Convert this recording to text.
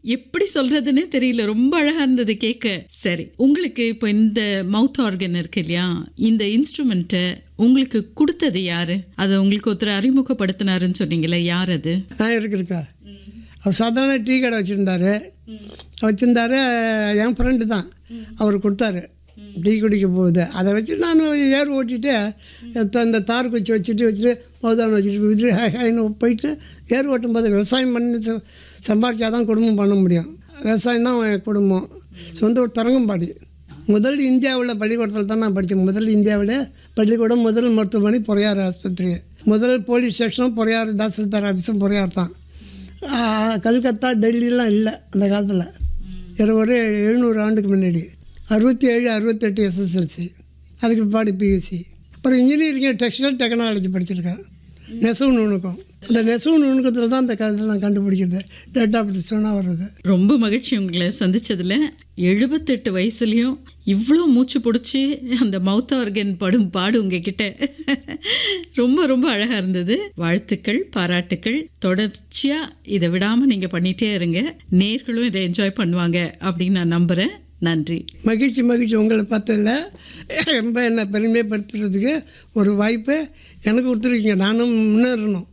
எப்படி சொல்றதுன்னே தெரியல ரொம்ப அழகா இருந்தது கேட்க சரி உங்களுக்கு இப்போ இந்த மவுத் ஆர்கன் இருக்கு இல்லையா இந்த இன்ஸ்ட்ருமெண்ட்டை உங்களுக்கு கொடுத்தது யாரு அதை உங்களுக்கு ஒருத்தர் அறிமுகப்படுத்தினாருன்னு சொன்னீங்களே யார் அது நான் இருக்குருக்கா அவர் சாதாரண டீ கடை வச்சுருந்தாரு வச்சுருந்தாரு என் ஃப்ரெண்டு தான் அவர் கொடுத்தாரு டீ குடிக்க போகுது அதை வச்சு நான் ஏர் ஓட்டிட்டு த- இந்த தார் குச்சி வச்சுட்டு வச்சுட்டு மௌதானம் வச்சுட்டு இது ஹைன்னு போயிட்டு ஏர் ஓட்டும் போது விவசாயம் பண்ணி ச- சம்பாரிச்சா தான் குடும்பம் பண்ண முடியும் விவசாயம் தான் என் குடும்பம் சொந்த ஊர் தரங்கம்பாடி முதல் இந்தியாவில் பள்ளிக்கூடத்தில் தான் நான் படித்தேன் முதல் இந்தியாவில் பள்ளிக்கூடம் முதல் மருத்துவமனை பொறையார் ஆஸ்பத்திரி முதல் போலீஸ் ஸ்டேஷனும் பொறையார் தாசில்தார் ஆஃபீஸும் பொறையார் தான் ஆ, கல்கத்தா டெல்லிலாம் இல்லை அந்த காலத்தில் இது ஒரு எழுநூறு ஆண்டுக்கு முன்னாடி அறுபத்தி ஏழு அறுபத்தெட்டு எஸ்எஸ்எல்சி அதுக்கு பிற்பாடு பியூசி அப்புறம் இன்ஜினியரிங் டெக்ஸ்டைல் டெக்னாலஜி படிச்சிருக்கேன் நெசவு நுணுக்கம் இந்த நெசவு நுணுக்கத்தில் தான் அந்த காலத்தில் நான் கண்டுபிடிக்கிறது டேட் ஆஃப் சொன்னால் வர்றது ரொம்ப மகிழ்ச்சி உங்களை சந்திச்சதுல எழுபத்தெட்டு வயசுலயும் இவ்வளோ மூச்சு பிடிச்சி அந்த மவுத் ஆர்கன் படும் பாடு உங்ககிட்ட ரொம்ப ரொம்ப அழகா இருந்தது வாழ்த்துக்கள் பாராட்டுக்கள் தொடர்ச்சியா இதை விடாம நீங்க பண்ணிட்டே இருங்க நேர்களும் இதை என்ஜாய் பண்ணுவாங்க அப்படின்னு நான் நம்புறேன் நன்றி மகிழ்ச்சி மகிழ்ச்சி உங்களை பார்த்ததில்ல ரொம்ப என்னை பெருமைப்படுத்துறதுக்கு ஒரு வாய்ப்பு எனக்கு கொடுத்துருக்கீங்க நானும் முன்னேறணும்